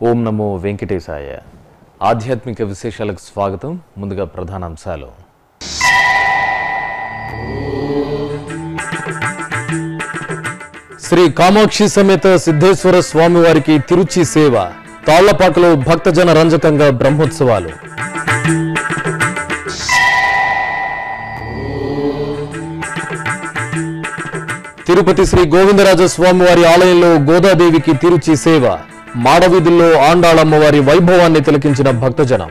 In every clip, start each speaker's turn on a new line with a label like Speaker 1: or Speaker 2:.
Speaker 1: ఓం నమో వెంకటేశాయ ఆధ్యాత్మిక విశేషాలకు స్వాగతం ముందుగా ప్రధాన అంశాలు శ్రీ కామాక్షి సమేత సిద్ధేశ్వర స్వామి వారికి తిరుచి సేవ తాళ్లపాకలో భక్తజన రంజకంగా బ్రహ్మోత్సవాలు తిరుపతి శ్రీ గోవిందరాజ స్వామి వారి ఆలయంలో గోదాదేవికి తిరుచి సేవ మాడవీధుల్లో ఆండాళమ్మవారి వైభవాన్ని తిలకించిన భక్తజనం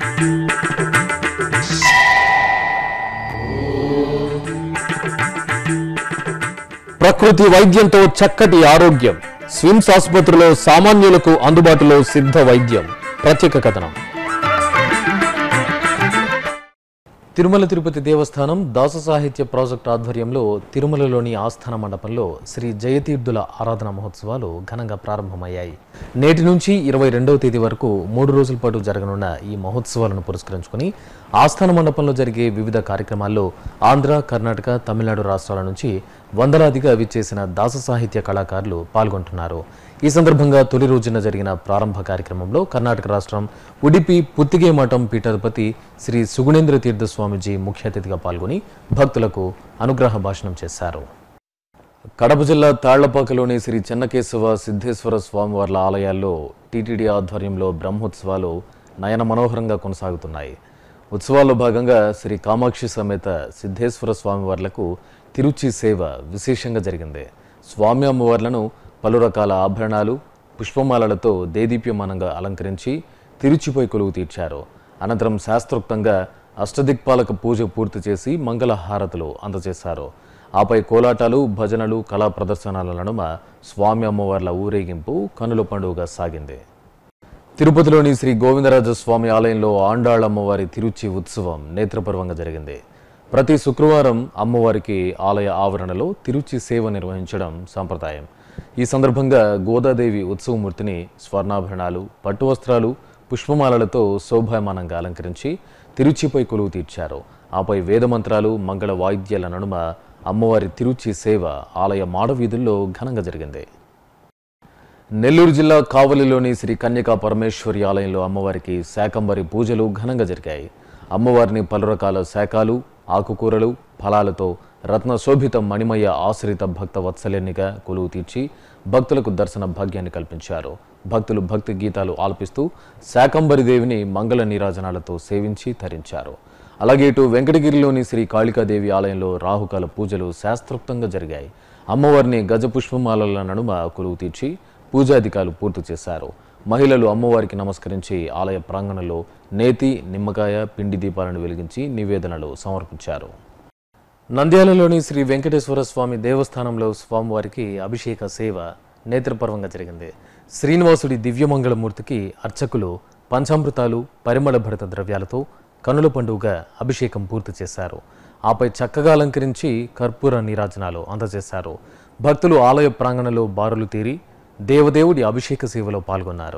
Speaker 1: ప్రకృతి వైద్యంతో చక్కటి ఆరోగ్యం స్విమ్స్ ఆసుపత్రిలో సామాన్యులకు అందుబాటులో సిద్ధ వైద్యం ప్రత్యేక కథనం తిరుమల తిరుపతి దేవస్థానం దాస సాహిత్య ప్రాజెక్ట్ ఆధ్వర్యంలో తిరుమలలోని ఆస్థాన మండపంలో శ్రీ జయతీర్థుల ఆరాధన మహోత్సవాలు ఘనంగా ప్రారంభమయ్యాయి నేటి నుంచి ఇరవై రెండవ తేదీ వరకు మూడు రోజుల పాటు జరగనున్న ఈ మహోత్సవాలను పురస్కరించుకుని ఆస్థాన మండపంలో జరిగే వివిధ కార్యక్రమాల్లో ఆంధ్ర కర్ణాటక తమిళనాడు రాష్ట్రాల నుంచి వందలాదిగా విచ్చేసిన దాస సాహిత్య కళాకారులు పాల్గొంటున్నారు ఈ సందర్భంగా తొలి రోజున జరిగిన ప్రారంభ కార్యక్రమంలో కర్ణాటక రాష్ట్రం ఉడిపి పుత్తిగే మఠం పీఠాధిపతి శ్రీ సుగుణేంద్ర తీర్థ స్వామిజీ ముఖ్య అతిథిగా పాల్గొని భక్తులకు అనుగ్రహ భాషణం చేశారు కడప జిల్లా తాళ్లపాకలోని శ్రీ చెన్నకేశవ సిద్ధేశ్వర స్వామివార్ల ఆలయాల్లో టీటీడీ ఆధ్వర్యంలో బ్రహ్మోత్సవాలు నయన మనోహరంగా కొనసాగుతున్నాయి ఉత్సవాల్లో భాగంగా శ్రీ కామాక్షి సమేత సిద్ధేశ్వర స్వామివార్లకు తిరుచి సేవ విశేషంగా జరిగింది స్వామి అమ్మవార్లను పలు రకాల ఆభరణాలు పుష్పమాలలతో దేదీప్యమానంగా అలంకరించి తిరుచిపై కొలువు తీర్చారు అనంతరం శాస్త్రోక్తంగా అష్టదిక్పాలక పూజ పూర్తి చేసి మంగళ హారతులు అందజేశారు ఆపై కోలాటాలు భజనలు కళా ప్రదర్శనల నడుమ స్వామి అమ్మవార్ల ఊరేగింపు కనుల పండుగగా సాగింది తిరుపతిలోని శ్రీ గోవిందరాజ స్వామి ఆలయంలో ఆండాళ్ అమ్మవారి తిరుచి ఉత్సవం నేత్రపర్వంగా జరిగింది ప్రతి శుక్రవారం అమ్మవారికి ఆలయ ఆవరణలో తిరుచి సేవ నిర్వహించడం సంప్రదాయం ఈ సందర్భంగా గోదాదేవి ఉత్సవమూర్తిని స్వర్ణాభరణాలు పట్టు వస్త్రాలు పుష్పమాలలతో శోభాయమానంగా అలంకరించి తిరుచిపై కొలువు తీర్చారు ఆపై వేదమంత్రాలు మంగళ వాయిద్యాల నడుమ అమ్మవారి తిరుచి సేవ ఆలయ మాడవీధుల్లో ఘనంగా జరిగింది నెల్లూరు జిల్లా కావలిలోని శ్రీ కన్యకా పరమేశ్వరి ఆలయంలో అమ్మవారికి శాకంబరి పూజలు ఘనంగా జరిగాయి అమ్మవారిని పలు రకాల శాఖలు ఆకుకూరలు ఫలాలతో రత్న శోభిత మణిమయ ఆశ్రిత భక్త వత్సల్యాన్నిగా కొలువు తీర్చి భక్తులకు దర్శన భాగ్యాన్ని కల్పించారు భక్తులు భక్తి గీతాలు ఆలపిస్తూ శాకంబరి దేవిని మంగళ నీరాజనాలతో సేవించి తరించారు అలాగే ఇటు వెంకటగిరిలోని శ్రీ కాళికాదేవి ఆలయంలో రాహుకాల పూజలు శాస్త్రోక్తంగా జరిగాయి అమ్మవారిని గజ పుష్పమాలల నడుమ కొలువు తీర్చి పూజాధికారులు పూర్తి చేశారు మహిళలు అమ్మవారికి నమస్కరించి ఆలయ ప్రాంగణంలో నేతి నిమ్మకాయ పిండి దీపాలను వెలిగించి నివేదనలు సమర్పించారు నంద్యాలలోని శ్రీ వెంకటేశ్వర స్వామి దేవస్థానంలో స్వామివారికి అభిషేక సేవ నేత్రపర్వంగా జరిగింది శ్రీనివాసుడి దివ్యమంగళమూర్తికి అర్చకులు పంచామృతాలు పరిమళ భరిత ద్రవ్యాలతో కనుల పండుగ అభిషేకం పూర్తి చేశారు ఆపై చక్కగా అలంకరించి కర్పూర నీరాజనాలు అందజేశారు భక్తులు ఆలయ ప్రాంగణంలో బారులు తీరి దేవదేవుడి అభిషేక సేవలో పాల్గొన్నారు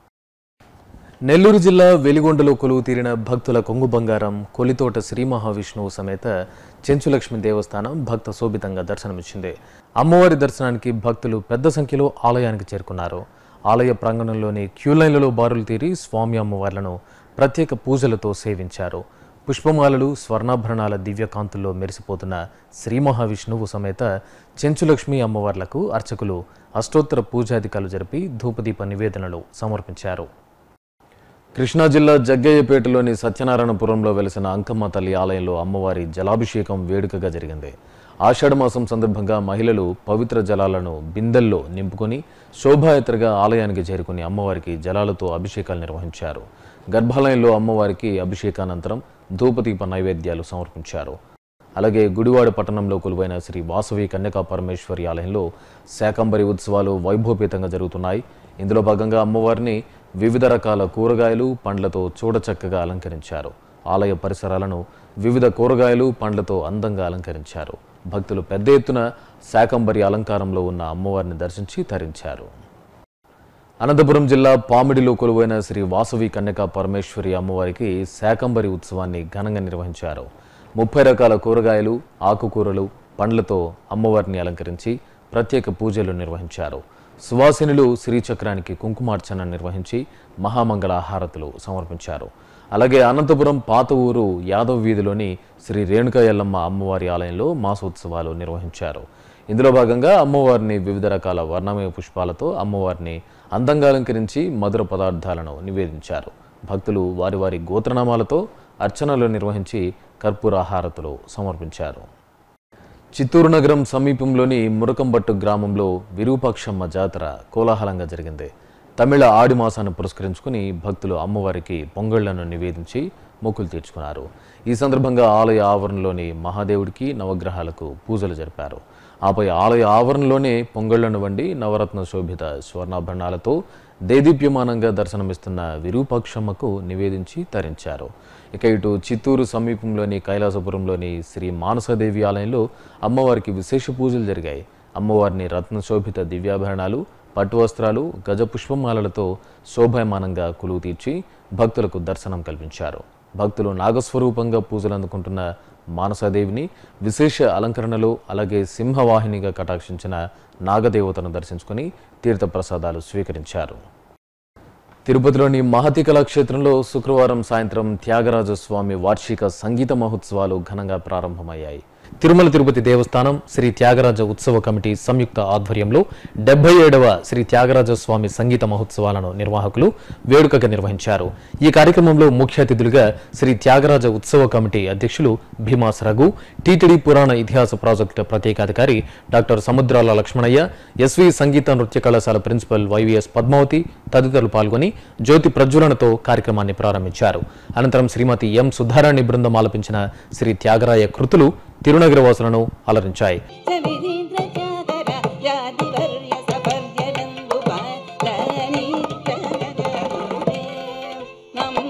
Speaker 1: నెల్లూరు జిల్లా వెలిగొండలో కొలువు తీరిన భక్తుల కొంగు బంగారం కొలితోట శ్రీ మహావిష్ణువు సమేత చెంచులక్ష్మి దేవస్థానం భక్త శోభితంగా దర్శనమిచ్చింది అమ్మవారి దర్శనానికి భక్తులు పెద్ద సంఖ్యలో ఆలయానికి చేరుకున్నారు ఆలయ ప్రాంగణంలోని క్యూ లైన్లలో బారులు తీరి స్వామి అమ్మవార్లను ప్రత్యేక పూజలతో సేవించారు పుష్పమాలలు స్వర్ణాభరణాల దివ్యకాంతుల్లో మెరిసిపోతున్న శ్రీ మహావిష్ణువు సమేత చెంచులక్ష్మి అమ్మవార్లకు అర్చకులు అష్టోత్తర పూజాధికారులు జరిపి ధూపదీప నివేదనలు సమర్పించారు కృష్ణా జిల్లా జగ్గయ్యపేటలోని సత్యనారాయణపురంలో వెలిసిన అంకమ్మ తల్లి ఆలయంలో అమ్మవారి జలాభిషేకం వేడుకగా జరిగింది ఆషాఢమాసం సందర్భంగా మహిళలు పవిత్ర జలాలను బిందెల్లో నింపుకొని శోభాయాత్రగా ఆలయానికి చేరుకుని అమ్మవారికి జలాలతో అభిషేకాలు నిర్వహించారు గర్భాలయంలో అమ్మవారికి అభిషేకానంతరం ధూపదీప నైవేద్యాలు సమర్పించారు అలాగే గుడివాడ పట్టణంలో కొలువైన శ్రీ వాసవి కన్యకా పరమేశ్వరి ఆలయంలో శాకంబరి ఉత్సవాలు వైభవపేతంగా జరుగుతున్నాయి ఇందులో భాగంగా అమ్మవారిని వివిధ రకాల కూరగాయలు పండ్లతో చూడచక్కగా అలంకరించారు ఆలయ పరిసరాలను వివిధ కూరగాయలు పండ్లతో అందంగా అలంకరించారు భక్తులు పెద్ద ఎత్తున శాకంబరి అలంకారంలో ఉన్న అమ్మవారిని దర్శించి తరించారు అనంతపురం జిల్లా పామిడిలో కొలువైన శ్రీ వాసవి కన్యకా పరమేశ్వరి అమ్మవారికి శాకంబరి ఉత్సవాన్ని ఘనంగా నిర్వహించారు ముప్పై రకాల కూరగాయలు ఆకుకూరలు పండ్లతో అమ్మవారిని అలంకరించి ప్రత్యేక పూజలు నిర్వహించారు సువాసినులు శ్రీచక్రానికి కుంకుమార్చన నిర్వహించి మహామంగళ హారతులు సమర్పించారు అలాగే అనంతపురం పాత ఊరు యాదవ్ వీధిలోని శ్రీ రేణుకా ఎల్లమ్మ అమ్మవారి ఆలయంలో మాసోత్సవాలు నిర్వహించారు ఇందులో భాగంగా అమ్మవారిని వివిధ రకాల వర్ణమయ పుష్పాలతో అమ్మవారిని అందంగా అలంకరించి మధుర పదార్థాలను నివేదించారు భక్తులు వారి వారి గోత్రనామాలతో అర్చనలు నిర్వహించి కర్పూర హారతులు సమర్పించారు చిత్తూరు నగరం సమీపంలోని మురకంబట్టు గ్రామంలో విరూపాక్షమ్మ జాతర కోలాహలంగా జరిగింది తమిళ ఆడి మాసాన్ని పురస్కరించుకుని భక్తులు అమ్మవారికి పొంగళ్లను నివేదించి మొక్కులు తీర్చుకున్నారు ఈ సందర్భంగా ఆలయ ఆవరణలోని మహాదేవుడికి నవగ్రహాలకు పూజలు జరిపారు ఆపై ఆలయ ఆవరణలోనే పొంగళ్లను వండి నవరత్న శోభిత స్వర్ణాభరణాలతో దేదీప్యమానంగా దర్శనమిస్తున్న విరూపాక్షమ్మకు నివేదించి తరించారు ఇక ఇటు చిత్తూరు సమీపంలోని కైలాసపురంలోని శ్రీ మానసదేవి ఆలయంలో అమ్మవారికి విశేష పూజలు జరిగాయి అమ్మవారిని రత్నశోభిత దివ్యాభరణాలు పట్టు వస్త్రాలు గజ పుష్పమాలలతో శోభాయమానంగా కొలువు తీర్చి భక్తులకు దర్శనం కల్పించారు భక్తులు నాగస్వరూపంగా పూజలు అందుకుంటున్న మానసాదేవిని విశేష అలంకరణలో అలాగే సింహవాహినిగా కటాక్షించిన నాగదేవతను దర్శించుకుని తీర్థప్రసాదాలు స్వీకరించారు తిరుపతిలోని మహతి కళాక్షేత్రంలో శుక్రవారం సాయంత్రం త్యాగరాజ స్వామి వార్షిక సంగీత మహోత్సవాలు ఘనంగా ప్రారంభమయ్యాయి తిరుమల తిరుపతి దేవస్థానం శ్రీ త్యాగరాజ ఉత్సవ కమిటీ సంయుక్త ఆధ్వర్యంలో డెబ్బై ఏడవ శ్రీ త్యాగరాజ స్వామి సంగీత మహోత్సవాలను నిర్వాహకులు వేడుకగా నిర్వహించారు ఈ కార్యక్రమంలో ముఖ్య అతిథులుగా శ్రీ త్యాగరాజ ఉత్సవ కమిటీ అధ్యక్షులు భీమాస్ రఘు టీటీడీ పురాణ ఇతిహాస ప్రాజెక్టు ప్రత్యేకాధికారి డాక్టర్ సముద్రాల లక్ష్మణయ్య ఎస్వి సంగీత నృత్య కళాశాల ప్రిన్సిపల్ వైవిఎస్ పద్మావతి తదితరులు పాల్గొని జ్యోతి ప్రజ్వలనతో కార్యక్రమాన్ని ప్రారంభించారు అనంతరం శ్రీమతి ఎం సుధారాణి బృందం ఆలపించిన శ్రీ త్యాగరాయ కృతులు తిరునగరవాసులను అలరించాయి
Speaker 2: సవిరీంద్ర జాగర జాతివర్య సపర్యనందు పాలని జగదగుడే నమో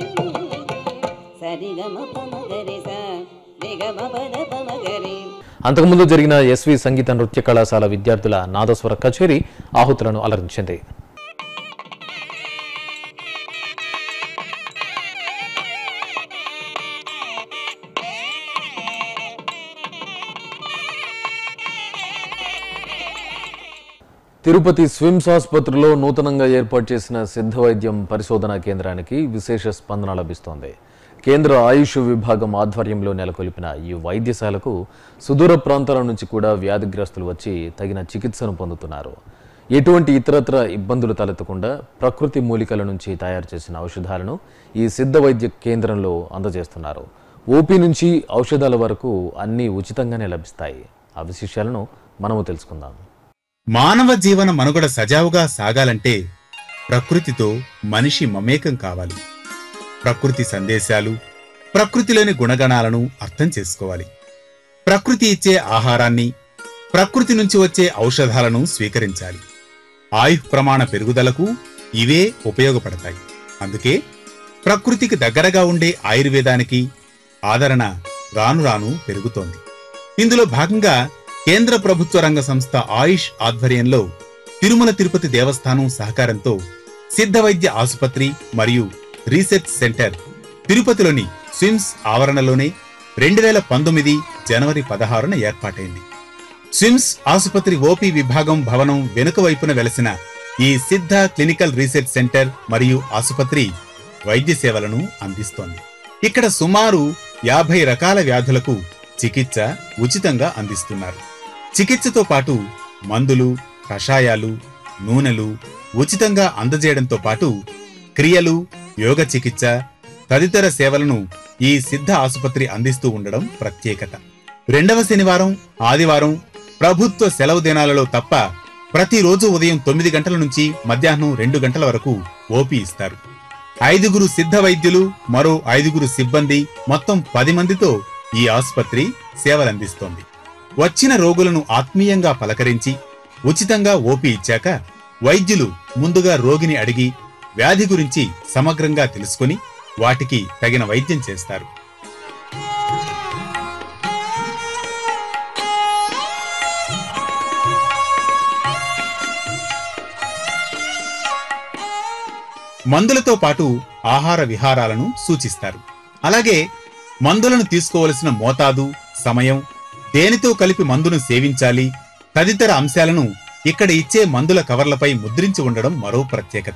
Speaker 2: సరిగమ పమగరి స రిగమ పద పమగరి
Speaker 1: అంతకుముందు జరిగిన ఎస్వి సంగీత నృత్య కళాశాల విద్యార్థుల నాదస్వర కచేరీ ఆహుతులను అలరించింది తిరుపతి స్విమ్స్ ఆసుపత్రిలో నూతనంగా ఏర్పాటు చేసిన సిద్ధ వైద్యం పరిశోధనా కేంద్రానికి విశేష స్పందన లభిస్తోంది కేంద్ర ఆయుష్ విభాగం ఆధ్వర్యంలో నెలకొల్పిన ఈ వైద్యశాలకు సుదూర ప్రాంతాల నుంచి కూడా వ్యాధిగ్రస్తులు వచ్చి తగిన చికిత్సను పొందుతున్నారు ఎటువంటి ఇతరత్ర ఇబ్బందులు తలెత్తకుండా ప్రకృతి మూలికల నుంచి తయారు చేసిన ఔషధాలను ఈ సిద్ధ వైద్య కేంద్రంలో అందజేస్తున్నారు ఓపీ నుంచి ఔషధాల వరకు అన్నీ ఉచితంగానే లభిస్తాయి ఆ విశేషాలను మనము తెలుసుకుందాం
Speaker 3: మానవ జీవన మనుగడ సజావుగా సాగాలంటే ప్రకృతితో మనిషి మమేకం కావాలి ప్రకృతి సందేశాలు ప్రకృతిలోని గుణగణాలను అర్థం చేసుకోవాలి ప్రకృతి ఇచ్చే ఆహారాన్ని ప్రకృతి నుంచి వచ్చే ఔషధాలను స్వీకరించాలి ఆయుః ప్రమాణ పెరుగుదలకు ఇవే ఉపయోగపడతాయి అందుకే ప్రకృతికి దగ్గరగా ఉండే ఆయుర్వేదానికి ఆదరణ రాను రాను పెరుగుతోంది ఇందులో భాగంగా కేంద్ర ప్రభుత్వ రంగ సంస్థ ఆయుష్ ఆధ్వర్యంలో తిరుమల తిరుపతి దేవస్థానం సహకారంతో సిద్ధ వైద్య ఆసుపత్రి మరియు రీసెర్చ్ సెంటర్ తిరుపతిలోని స్విమ్స్ ఆవరణలోనే రెండు వేల పంతొమ్మిది జనవరి పదహారున ఏర్పాటైంది స్విమ్స్ ఆసుపత్రి ఓపీ విభాగం భవనం వెనుక వైపున వెలసిన ఈ సిద్ధ క్లినికల్ రీసెర్చ్ సెంటర్ మరియు ఆసుపత్రి వైద్య సేవలను అందిస్తోంది ఇక్కడ సుమారు యాభై రకాల వ్యాధులకు చికిత్స ఉచితంగా అందిస్తున్నారు చికిత్సతో పాటు మందులు కషాయాలు నూనెలు ఉచితంగా అందజేయడంతో పాటు క్రియలు యోగ చికిత్స తదితర సేవలను ఈ సిద్ధ ఆసుపత్రి అందిస్తూ ఉండడం ప్రత్యేకత రెండవ శనివారం ఆదివారం ప్రభుత్వ సెలవు దినాలలో తప్ప ప్రతిరోజు ఉదయం తొమ్మిది గంటల నుంచి మధ్యాహ్నం రెండు గంటల వరకు ఓపీ ఇస్తారు ఐదుగురు సిద్ధ వైద్యులు మరో ఐదుగురు సిబ్బంది మొత్తం పది మందితో ఈ ఆసుపత్రి సేవలందిస్తోంది వచ్చిన రోగులను ఆత్మీయంగా పలకరించి ఉచితంగా ఓపీ ఇచ్చాక వైద్యులు ముందుగా రోగిని అడిగి వ్యాధి గురించి సమగ్రంగా తెలుసుకొని వాటికి తగిన వైద్యం చేస్తారు మందులతో పాటు ఆహార విహారాలను సూచిస్తారు అలాగే మందులను తీసుకోవలసిన మోతాదు సమయం దేనితో కలిపి మందును సేవించాలి తదితర అంశాలను ఇక్కడ ఇచ్చే మందుల కవర్లపై ముద్రించి ఉండడం మరో ప్రత్యేకత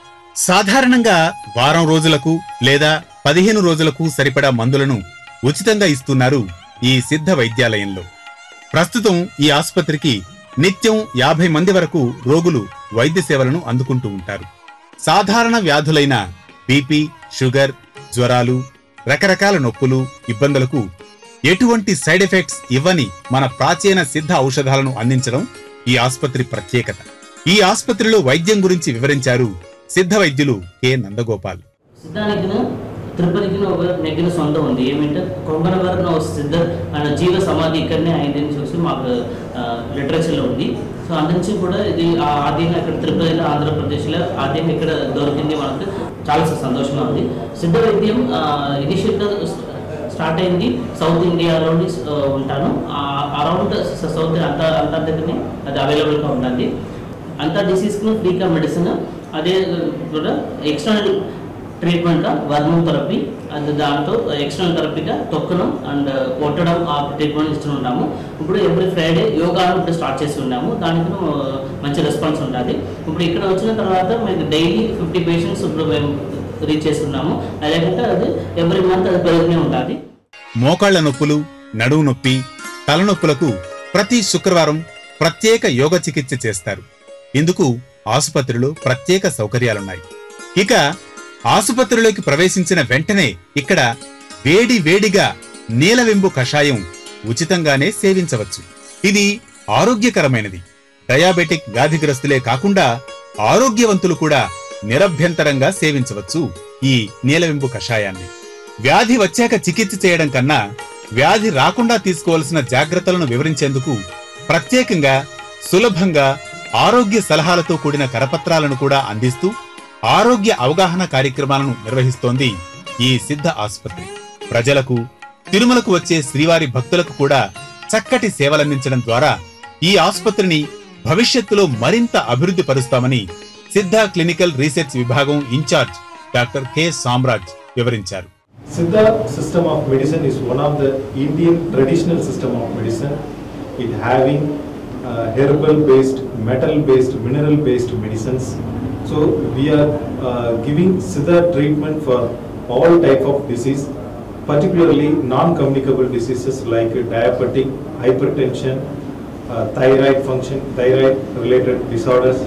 Speaker 3: సాధారణంగా వారం రోజులకు లేదా పదిహేను రోజులకు సరిపడా మందులను ఉచితంగా ఇస్తున్నారు ఈ సిద్ధ వైద్యాలయంలో ప్రస్తుతం ఈ ఆసుపత్రికి నిత్యం యాభై మంది వరకు రోగులు వైద్య సేవలను అందుకుంటూ ఉంటారు సాధారణ వ్యాధులైన బీపీ షుగర్ జ్వరాలు రకరకాల నొప్పులు ఇబ్బందులకు ఎటువంటి సైడ్ ఎఫెక్ట్స్ ఇవ్వని మన ప్రాచీన సిద్ధ ఔషధాలను అందించడం ఈ ఆసుపత్రి ప్రత్యేకత ఈ ఆసుపత్రిలో వైద్యం గురించి వివరించారు సిద్ధ వైద్యులు కె నందగోపాల్
Speaker 4: సిద్ధానికి తిరుపతికి ఒక నెగ్గిన సొంతం ఉంది ఏమంటే కొంగనవరం సిద్ధ ఆయన జీవ సమాధి ఇక్కడనే అయిందని చూసి మాకు లిటరేచర్లో ఉంది సో అందుంచి కూడా ఇది ఆ ఆద్యంగా ఇక్కడ తిరుపతిలో ఆంధ్రప్రదేశ్లో ఆద్యంగా ఇక్కడ దొరికింది మనకు చాలా సంతోషంగా ఉంది సిద్ధ వైద్యం ఇనిషియల్గా స్టార్ట్ అయింది సౌత్ ఇండియాలోని ఆ, ఉంటాను అరౌండ్ సౌత్ అంత అంత దగ్గరనే అది అవైలబుల్గా ఉంటుంది అంత డిసీజ్కి ఫ్రీగా మెడిసిన్ అదే కూడా ఎక్స్టర్నల్ ట్రీట్మెంట్ వర్మం థెరపీ అది దాంతో ఎక్స్టర్నల్ థెరపీగా తొక్కడం అండ్ కొట్టడం ఆ ట్రీట్మెంట్ ఇస్తూ ఉంటాము ఇప్పుడు ఎవ్రీ ఫ్రైడే యోగా ఇప్పుడు స్టార్ట్ చేసి ఉన్నాము దానికి మంచి రెస్పాన్స్ ఉంటుంది ఇప్పుడు ఇక్కడ వచ్చిన తర్వాత మేము డైలీ ఫిఫ్టీ పేషెంట్స్ ఇప్పుడు మేము రీచ్ చేస్తున్నాము అదేవిధంగా అది ఎవ్రీ మంత్ అది పెరుగుతూనే ఉంటుంది
Speaker 3: మోకాళ్ల నొప్పులు నడుము నొప్పి తలనొప్పులకు ప్రతి శుక్రవారం ప్రత్యేక యోగ చికిత్స చేస్తారు ఇందుకు ఆసుపత్రిలో ప్రత్యేక సౌకర్యాలున్నాయి ఇక ఆసుపత్రిలోకి ప్రవేశించిన వెంటనే ఇక్కడ వేడి వేడిగా నీలవెంబు కషాయం ఉచితంగానే సేవించవచ్చు ఇది ఆరోగ్యకరమైనది డయాబెటిక్ వ్యాధిగ్రస్తులే కాకుండా ఆరోగ్యవంతులు కూడా నిరభ్యంతరంగా సేవించవచ్చు ఈ నీలవెంబు కషాయాన్ని వ్యాధి వచ్చాక చికిత్స చేయడం కన్నా వ్యాధి రాకుండా తీసుకోవాల్సిన జాగ్రత్తలను వివరించేందుకు ప్రత్యేకంగా సులభంగా ఆరోగ్య సలహాలతో కూడిన కరపత్రాలను కూడా అందిస్తూ ఆరోగ్య అవగాహన కార్యక్రమాలను నిర్వహిస్తోంది ఈ సిద్ధ ఆసుపత్రి ప్రజలకు తిరుమలకు వచ్చే శ్రీవారి భక్తులకు కూడా చక్కటి సేవలందించడం ద్వారా ఈ ఆసుపత్రిని భవిష్యత్తులో మరింత అభివృద్ధి పరుస్తామని సిద్ధ క్లినికల్ రీసెర్చ్ విభాగం ఇన్ఛార్జ్ డాక్టర్ కె సామ్రాజ్ వివరించారు
Speaker 5: Siddha system of medicine is one of the Indian traditional system of medicine. It having uh, herbal based, metal based, mineral based medicines. So we are uh, giving Siddha treatment for all type of disease, particularly non-communicable diseases like diabetic, hypertension, uh, thyroid function, thyroid related disorders,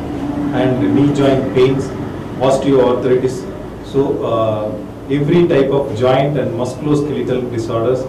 Speaker 5: and knee joint pains, osteoarthritis. So uh, every type of joint and musculoskeletal disorders.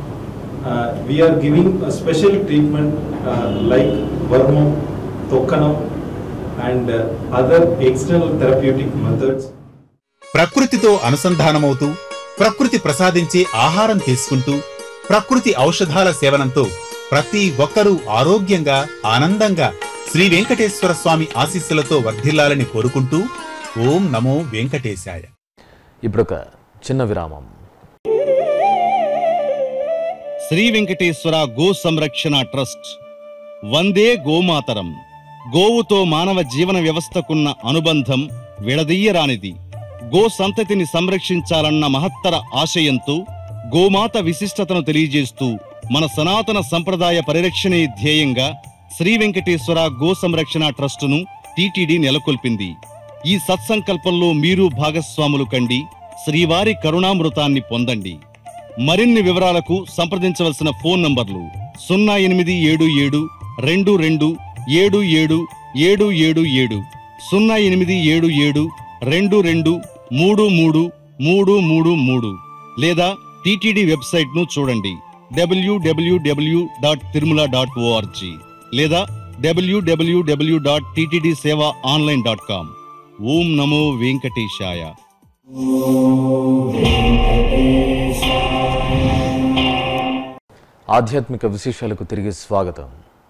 Speaker 5: Uh, we are giving a special treatment uh, like Varmam, Tokkanam and uh, other external therapeutic methods.
Speaker 3: ప్రకృతితో అనుసంధానమవుతూ ప్రకృతి ప్రసాదించే ఆహారం తీసుకుంటూ ప్రకృతి ఔషధాల సేవనంతో ప్రతి ఒక్కరూ ఆరోగ్యంగా ఆనందంగా శ్రీ వెంకటేశ్వర స్వామి ఆశీస్సులతో వర్ధిల్లాలని కోరుకుంటూ ఓం నమో వెంకటేశాయ
Speaker 1: ఇప్పుడొక చిన్న విరామం
Speaker 6: శ్రీ వెంకటేశ్వర గో సంరక్షణ ట్రస్ట్ వందే గోమాతరం గోవుతో మానవ జీవన వ్యవస్థకున్న అనుబంధం విడదీయరానిది గో సంతతిని సంరక్షించాలన్న మహత్తర ఆశయంతో గోమాత విశిష్టతను తెలియజేస్తూ మన సనాతన సంప్రదాయ పరిరక్షణే ధ్యేయంగా శ్రీ వెంకటేశ్వర గో సంరక్షణ ట్రస్టును టీటీడీ నెలకొల్పింది ఈ సత్సంకల్పంలో మీరు భాగస్వాములు కండి శ్రీవారి కరుణామృతాన్ని పొందండి మరిన్ని వివరాలకు సంప్రదించవలసిన ఫోన్ నంబర్లు సున్నా ఎనిమిది ఏడు ఏడు రెండు రెండు ఏడు ఏడు ఏడు ఏడు ఏడు సున్నా ఎనిమిది ఏడు ఏడు రెండు రెండు మూడు మూడు మూడు మూడు మూడు లేదా టీటీడీ వెబ్సైట్ను చూడండి W W W dot Tirumala dot O R G లేదా W W W dot TTD seva online dot com ఓం నమో వెంకటేశాయ
Speaker 1: ఆధ్యాత్మిక విశేషాలకు తిరిగి స్వాగతం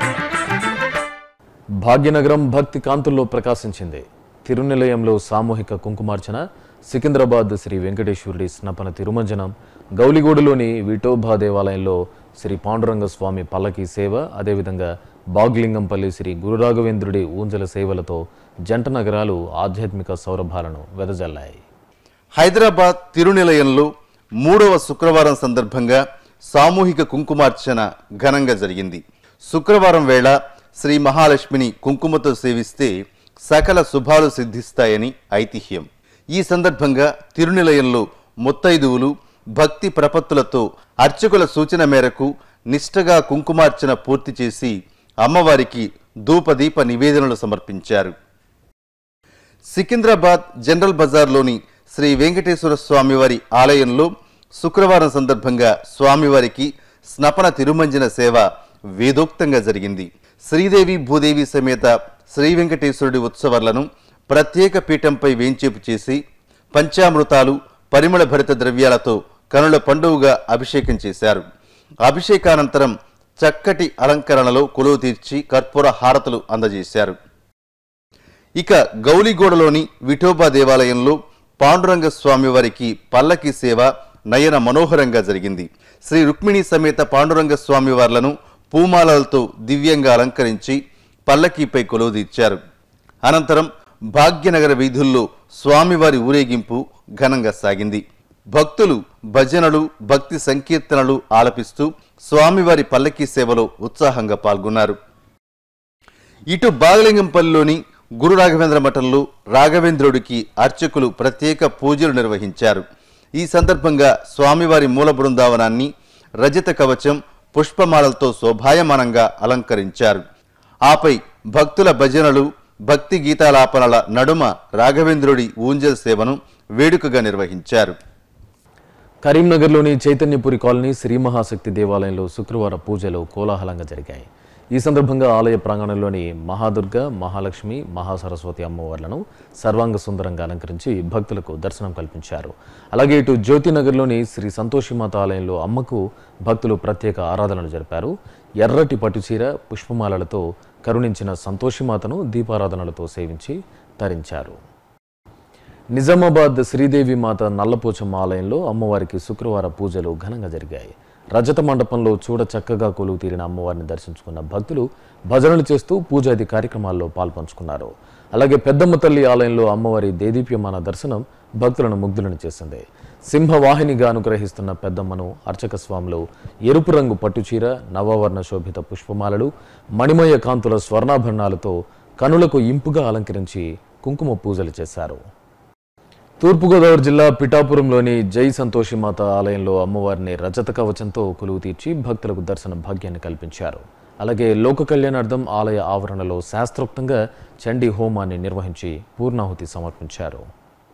Speaker 1: భాగ్యనగరం భక్తి కాంతుల్లో ప్రకాశించింది తిరునిలయంలో సామూహిక కుంకుమార్చన సికింద్రాబాద్ శ్రీ వెంకటేశ్వరుడి స్నపన తిరుమంజనం గౌలిగూడలోని విఠోబా దేవాలయంలో శ్రీ పాండురంగ స్వామి పల్లకి సేవ అదేవిధంగా బాగ్లింగంపల్లి శ్రీ గురురాఘవేంద్రుడి ఊంజల సేవలతో జంట నగరాలు ఆధ్యాత్మిక సౌరభాలను వెదజల్లాయి
Speaker 7: హైదరాబాద్ తిరునిలయంలో మూడవ శుక్రవారం సందర్భంగా సామూహిక కుంకుమార్చన ఘనంగా జరిగింది శుక్రవారం వేళ శ్రీ మహాలక్ష్మిని కుంకుమతో సేవిస్తే సకల శుభాలు సిద్ధిస్తాయని ఐతిహ్యం ఈ సందర్భంగా తిరునిలయంలో ముత్తైదువులు భక్తి ప్రపత్తులతో అర్చకుల సూచన మేరకు నిష్ఠగా కుంకుమార్చన పూర్తి చేసి అమ్మవారికి ధూపదీప నివేదనలు సమర్పించారు సికింద్రాబాద్ జనరల్ బజార్లోని శ్రీ వెంకటేశ్వర స్వామివారి ఆలయంలో శుక్రవారం సందర్భంగా స్వామివారికి స్నపన తిరుమంజన సేవ వేదోక్తంగా జరిగింది శ్రీదేవి భూదేవి సమేత శ్రీ వెంకటేశ్వరుడి ఉత్సవాలను ప్రత్యేక పీఠంపై వేంచేపు చేసి పంచామృతాలు పరిమళ భరిత ద్రవ్యాలతో కనుల పండువుగా అభిషేకం చేశారు అభిషేకానంతరం చక్కటి అలంకరణలో కొలువు తీర్చి కర్పూర హారతులు అందజేశారు ఇక గౌలిగూడలోని విఠోబా దేవాలయంలో పాండురంగ స్వామి వారికి పల్లకి సేవ నయన మనోహరంగా జరిగింది శ్రీ రుక్మిణి సమేత పాండురంగ స్వామి వార్లను పూమాలలతో దివ్యంగా అలంకరించి పల్లకీపై కొలువుదీర్చారు అనంతరం భాగ్యనగర వీధుల్లో స్వామివారి ఊరేగింపు ఘనంగా సాగింది భక్తులు భజనలు భక్తి సంకీర్తనలు ఆలపిస్తూ స్వామివారి పల్లకీ సేవలో ఉత్సాహంగా పాల్గొన్నారు ఇటు బాగలింగంపల్లిలోని గురు రాఘవేంద్ర మఠంలో రాఘవేంద్రుడికి అర్చకులు ప్రత్యేక పూజలు నిర్వహించారు ఈ సందర్భంగా స్వామివారి మూల బృందావనాన్ని రజత కవచం పుష్పమాలలతో శోభాయమానంగా అలంకరించారు ఆపై భక్తుల భజనలు భక్తి గీతాలాపనల నడుమ రాఘవేంద్రుడి ఊంజల్ సేవను వేడుకగా నిర్వహించారు
Speaker 1: కరీంనగర్లోని చైతన్యపురి కాలనీ శ్రీ మహాశక్తి దేవాలయంలో శుక్రవారం పూజలు కోలాహలంగా జరిగాయి ఈ సందర్భంగా ఆలయ ప్రాంగణంలోని మహాదుర్గ మహాలక్ష్మి మహాసరస్వతి అమ్మవార్లను సర్వాంగ సుందరంగా అలంకరించి భక్తులకు దర్శనం కల్పించారు అలాగే ఇటు జ్యోతినగర్లోని శ్రీ సంతోషిమాత ఆలయంలో అమ్మకు భక్తులు ప్రత్యేక ఆరాధనలు జరిపారు ఎర్రటి పట్టుచీర పుష్పమాలలతో కరుణించిన సంతోషిమాతను దీపారాధనలతో సేవించి తరించారు నిజామాబాద్ శ్రీదేవి మాత నల్లపోచమ్మ ఆలయంలో అమ్మవారికి శుక్రవార పూజలు ఘనంగా జరిగాయి రజత మండపంలో చూడ చక్కగా కొలువు తీరిన అమ్మవారిని దర్శించుకున్న భక్తులు భజనలు చేస్తూ పూజాది కార్యక్రమాల్లో పాల్పంచుకున్నారు అలాగే పెద్దమ్మ తల్లి ఆలయంలో అమ్మవారి దేదీప్యమాన దర్శనం భక్తులను ముగ్ధులను చేసింది సింహవాహినిగా అనుగ్రహిస్తున్న పెద్దమ్మను అర్చక స్వాములు ఎరుపు రంగు పట్టుచీర నవవర్ణ శోభిత పుష్పమాలలు మణిమయ కాంతుల స్వర్ణాభరణాలతో కనులకు ఇంపుగా అలంకరించి కుంకుమ పూజలు చేశారు తూర్పుగోదావరి జిల్లా పిఠాపురంలోని జై సంతోషిమాత ఆలయంలో అమ్మవారిని రజత కవచంతో కొలువు తీర్చి భక్తులకు దర్శన భాగ్యాన్ని కల్పించారు అలాగే లోక కళ్యాణార్థం ఆలయ ఆవరణలో శాస్త్రోక్తంగా చండీ హోమాన్ని నిర్వహించి పూర్ణాహుతి సమర్పించారు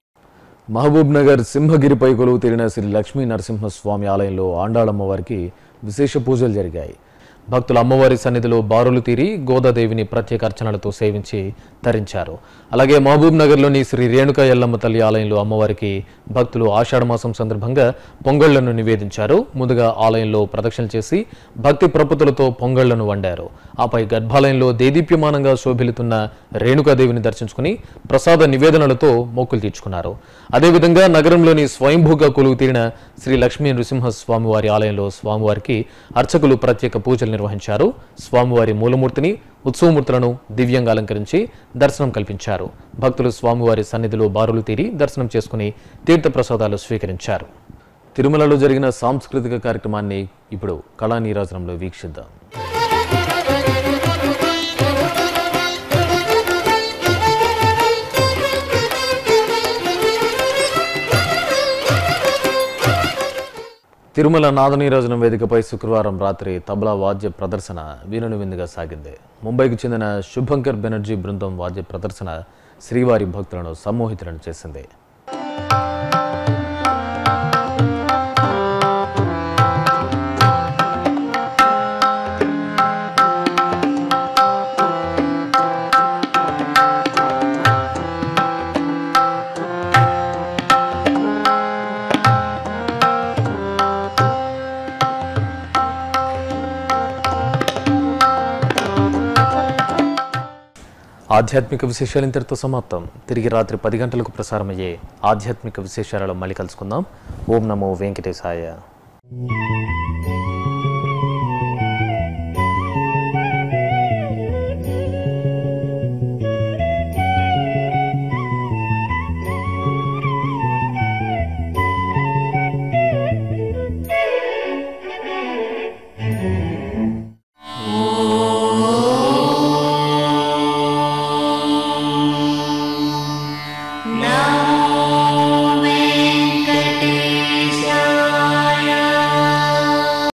Speaker 1: మహబూబ్ నగర్ సింహగిరిపై కొలువు తీరిన శ్రీ లక్ష్మీ నరసింహస్వామి ఆలయంలో ఆండాళమ్మవారికి విశేష పూజలు జరిగాయి భక్తులు అమ్మవారి సన్నిధిలో బారులు తీరి గోదాదేవిని ప్రత్యేక అర్చనలతో సేవించి తరించారు అలాగే మహబూబ్ నగర్లోని శ్రీ రేణుక ఎల్లమ్మ తల్లి ఆలయంలో అమ్మవారికి భక్తులు ఆషాఢ మాసం సందర్భంగా పొంగళ్లను నివేదించారు ముందుగా ఆలయంలో ప్రదక్షిణలు చేసి భక్తి ప్రపతులతో పొంగళ్లను వండారు ఆపై గర్భాలయంలో దేదీప్యమానంగా శోభిల్లుతున్న రేణుకాదేవిని దర్శించుకుని ప్రసాద నివేదనలతో మొక్కులు తీర్చుకున్నారు అదేవిధంగా నగరంలోని స్వయంభూగా కొలువు తీరిన శ్రీ లక్ష్మీ నృసింహ స్వామివారి ఆలయంలో స్వామివారికి అర్చకులు ప్రత్యేక పూజలు నిర్వహించారు స్వామివారి మూలమూర్తిని ఉత్సవమూర్తులను దివ్యంగా అలంకరించి దర్శనం కల్పించారు భక్తులు స్వామివారి సన్నిధిలో బారులు తీరి దర్శనం చేసుకుని తీర్థప్రసాదాలు స్వీకరించారు తిరుమలలో జరిగిన సాంస్కృతిక కార్యక్రమాన్ని ఇప్పుడు కళా నీరాజనంలో వీక్షిద్దాం తిరుమల నాదనీరాజనం వేదికపై శుక్రవారం రాత్రి తబలా వాద్య ప్రదర్శన వీణుని విందుగా సాగింది ముంబైకి చెందిన శుభంకర్ బెనర్జీ బృందం వాద్య ప్రదర్శన శ్రీవారి భక్తులను సమ్మోహితులను చేసింది ఆధ్యాత్మిక విశేషాలు ఇంతటితో సమాప్తం తిరిగి రాత్రి పది గంటలకు ప్రసారమయ్యే ఆధ్యాత్మిక విశేషాలలో మళ్ళీ కలుసుకుందాం ఓం నమో వెంకటేశాయ